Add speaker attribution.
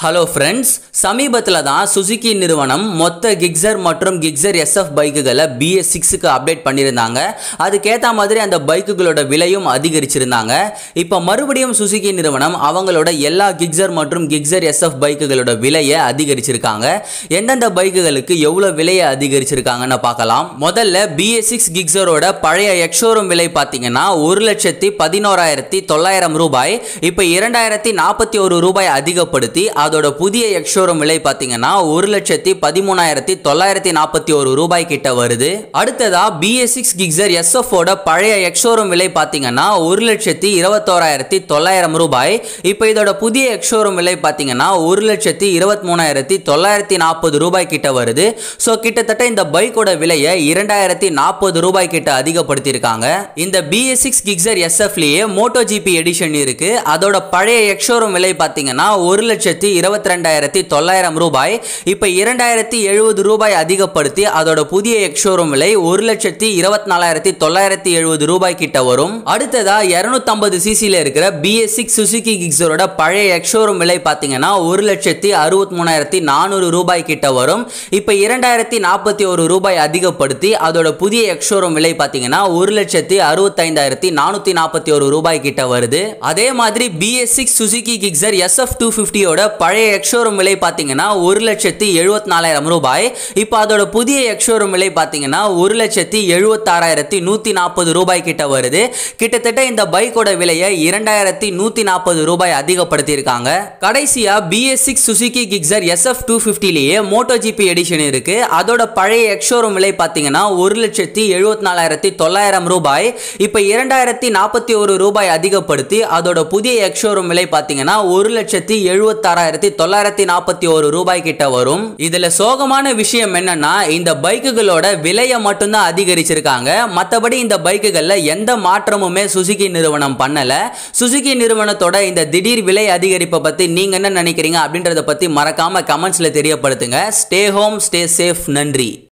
Speaker 1: hello friends சமீபத்தில் தான் Suzuki நிறுவனம் மொத்த கிக்ஸர் மற்றும் கிக்ஸர் எஸ்எஃப் பைக்குகளை பிஎஸ் சிக்ஸுக்கு அப்டேட் பண்ணியிருந்தாங்க அதுக்கேற்ற மாதிரி அந்த பைக்குகளோட விலையும் அதிகரிச்சிருந்தாங்க இப்போ மறுபடியும் சுசுகி நிறுவனம் அவங்களோட எல்லா கிக்ஸர் மற்றும் கிக்ஸர் எஸ்எஃப் பைக்குகளோட விலையை அதிகரிச்சிருக்காங்க எந்தெந்த பைக்குகளுக்கு எவ்வளோ விலையை அதிகரிச்சிருக்காங்கன்னு பார்க்கலாம் முதல்ல பிஎஸ் சிக்ஸ் கிக்ஸரோட பழைய எக்ஷோரூம் விலை பார்த்தீங்கன்னா ஒரு லட்சத்தி பதினோராயிரத்தி தொள்ளாயிரம் ரூபாய் இப்போ இரண்டாயிரத்தி நாற்பத்தி ஒரு ரூபாய் அதிகப்படுத்தி அதோட புதிய எக்ஷோரூம் விலை பார்த்தீங்கன்னா ஒரு லட்சத்தி பதிமூணாயிரத்தி தொள்ளாயிரத்தி நாற்பத்தி ஒரு ரூபாய் கிட்ட வருது அடுத்ததா பிஎஸ் சிக்ஸ் கிக்ஸர் எஸ்எஃப் ஓட பழைய எக்ஷோரூம் விலை பார்த்தீங்கன்னா ஒரு லட்சத்தி இருபத்தோராயிரத்தி தொள்ளாயிரம் ரூபாய் இப்போ இதோட புதிய எக்ஷோரூம் விலை பார்த்தீங்கன்னா ஒரு லட்சத்தி இருபத்தி மூணாயிரத்தி தொள்ளாயிரத்தி நாற்பது ரூபாய் கிட்ட வருது ஸோ கிட்டத்தட்ட இந்த பைக்கோட விலையை இரண்டாயிரத்தி நாற்பது ரூபாய் கிட்ட அதிகப்படுத்தியிருக்காங்க இந்த பிஎஸ் சிக்ஸ் கிக்ஸர் எஸ்எஃப்லேயே மோட்டோ ஜிபி எடிஷன் இருக்கு அதோட பழைய எக்ஷோரூம் விலை பார்த்தீங்கன்னா ஒரு லட்சத்தி இருபத்தி ரெண்டாயிரத்தி தொள்ளாயிரம் ரூபாய் இப்போ இரண்டாயிரத்தி எழுபது ரூபாய் அதிகப்படுத்தி அதோட புதிய எக்ஷோரூம் விலை ஒரு லட்சத்தி இருபத்தி நாலாயிரத்தி தொள்ளாயிரத்தி எழுபது ரூபாய் கிட்ட வரும் அடுத்ததா இரநூத்தம்பது சிசியில் இருக்கிற பிஎஸ் சிக்ஸ் சுசுகி கிக்ஸரோட பழைய எக்ஷோரூம் விலை பார்த்தீங்கன்னா ஒரு லட்சத்தி அறுபத்தி மூணாயிரத்தி நானூறு ரூபாய் கிட்ட வரும் இப்போ இரண்டாயிரத்தி நாற்பத்தி ஒரு ரூபாய் அதிகப்படுத்தி அதோட புதிய எக்ஷோரூம் விலை பார்த்தீங்கன்னா ஒரு லட்சத்தி அறுபத்தைந்தாயிரத்தி நானூற்றி நாற்பத்தி ஒரு ரூபாய் கிட்ட வருது அதே மாதிரி BS six Suzuki Gixxer SF two ஃபிஃப்டியோட பழைய எக்ஷோரூம் விலை பார்த்தீங்கன்னா ஒரு லட்சத்தி எழுபத்தி நாலாயிரம் ரூபாய் இப்போ அதோட புதிய எக்ஷோரூம் விலை பார்த்தீங்கன்னா ஒரு லட்சத்தி எழுபத்தாறாயிரத்தி நூற்றி நாற்பது ரூபாய் கிட்ட வருது கிட்டத்தட்ட இந்த பைக்கோட விலையை இரண்டாயிரத்தி நூற்றி நாற்பது ரூபாய் அதிகப்படுத்தியிருக்காங்க கடைசியா BS six Suzuki Gixxer SF two ஃபிஃப்டிலேயே மோட்டோ ஜிபி எடிஷன் இருக்கு அதோட பழைய எக்ஷோரூம் விலை பார்த்தீங்கன்னா ஒரு லட்சத்தி எழுபத்தி நாலாயிரத்தி தொள்ளாயிரம் ரூபாய் இப்போ இரண்டாயிரத்தி நாற்பத்தி ஒரு ரூபாய் அதிகப்படுத்தி அதோட புதிய எக்ஷோரூம் விலை பார்த்தீங்கன்னா ஒரு லட்சத்தி எழுபத்தாறாயிரத்தி தொள்ளாயிரத்தி நாற்பத்தி ஒரு ரூபாய் கிட்ட வரும் இதுல சோகமான விஷயம் என்னன்னா இந்த பைக்குகளோட விலையை மட்டும்தான் அதிகரிச்சிருக்காங்க மற்றபடி இந்த பைக்குகள்ல எந்த மாற்றமுமே சுசுகி நிறுவனம் பண்ணல சுசுகி நிறுவனத்தோட இந்த திடீர் விலை அதிகரிப்பை பத்தி நீங்க என்ன நினைக்கிறீங்க அப்படின்றத பத்தி மறக்காம கமெண்ட்ஸ்ல தெரியப்படுத்துங்க ஸ்டே ஹோம் ஸ்டே சேஃப் நன்றி